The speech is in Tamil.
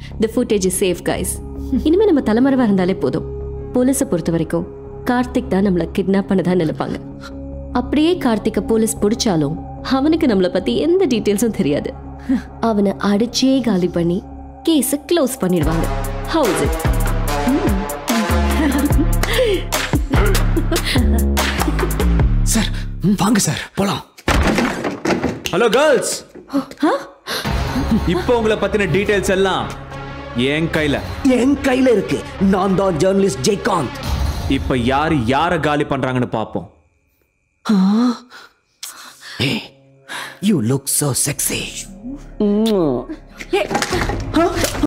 the footage is safe guys இனிமே நம்ம தலைமறைவா இருந்தாலே போதும் போலீஸை பொறுத்த வரைக்கும் கார்த்திக் தான் நம்மளை கிட்னாப் பண்ணதா நினைப்பாங்க அப்படியே கார்த்திகை போலீஸ் பிடிச்சாலும் அவனுக்கு நம்மளை பத்தி எந்த டீட்டெயில்ஸும் தெரியாது அவனை அடிச்சே காலி பண்ணி கேஸை க்ளோஸ் பண்ணிடுவாங்க ஹவுஸ் இட் சார் வாங்க சார் போலாம் ஹலோ கேர்ள்ஸ் இப்போ உங்களை பத்தின டீடைல்ஸ் எல்லாம் என் கையில என் கையில இருக்கு நான் தான் ஜேர்னலிஸ்ட் ஜெயகாந்த் இப்ப யாரு யார காலி பண்றாங்கன்னு பாப்போம் யூ லுக் சோ செக்ஸி